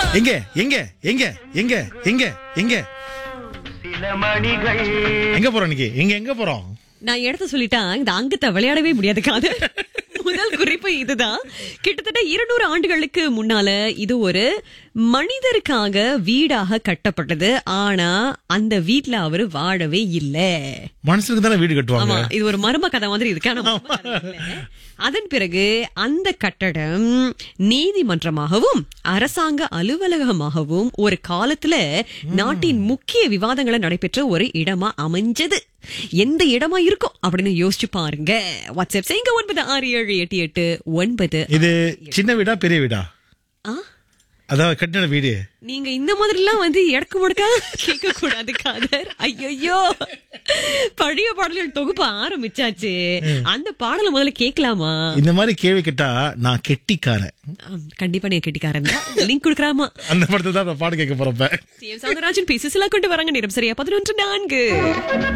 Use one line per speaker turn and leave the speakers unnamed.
எங்க எங்க எங்க எங்க எங்க எங்க
சில மணிகள்
எங்க போறோம் இன்னைக்கு எங்க எங்க போறோம்
நான் இடத்த சொல்லிட்டா இந்த அங்கத்தை விளையாடவே முடியாது காது முதல் குறிப்பு இதுதான் கிட்டத்தட்ட இருநூறு ஆண்டுகளுக்கு முன்னால இது ஒரு மனிதருக்காக வீடாக கட்டப்பட்டது ஆனா அந்த வீட்ல அவரு வாழவே இல்ல
மனுஷனுக்கு தானே வீடு கட்டுவாங்க
ஆமா இது ஒரு மர்ம கதை மாதிரி இருக்கு ஆனா மர்ம கதை இல்ல. அதன் பிறகு அந்த கட்டடம் நீதிமன்றமாகவும் அரசாங்க அலுவலகமாகவும் ஒரு காலத்துல நாட்டின் முக்கிய விவாதங்களை நடைபெற்ற ஒரு இடமா அமைஞ்சது எந்த இடமா இருக்கும் அப்படின்னு யோசிச்சு பாருங்க வாட்ஸ்அப் செய்யுங்க ஒன்பது ஆறு ஏழு எட்டு எட்டு ஒன்பது
இது சின்ன வீடா பெரிய வீடா
ஆ?
அதாவது கட்டின வீடு
நீங்க இந்த மாதிரி எல்லாம் வந்து எடக்கு முடக்கா கேட்க கூடாது காதர் ஐயோ பழைய பாடல்கள் தொகுப்பு ஆரம்பிச்சாச்சு அந்த பாடலை முதல்ல கேட்கலாமா
இந்த மாதிரி கேள்வி கேட்டா நான் கெட்டிக்காரன்
ஆம், கண்டிப்பா நீ கெட்டிக்காரன் தான் லிங்க் கொடுக்கறாமா
அந்த படத்தை தான் நான் பாடு கேட்க போறப்ப
சிஎம் சவுந்தரராஜன் பேசி சில கொண்டு வராங்க நேரம் சரியா பதினொன்று நான்கு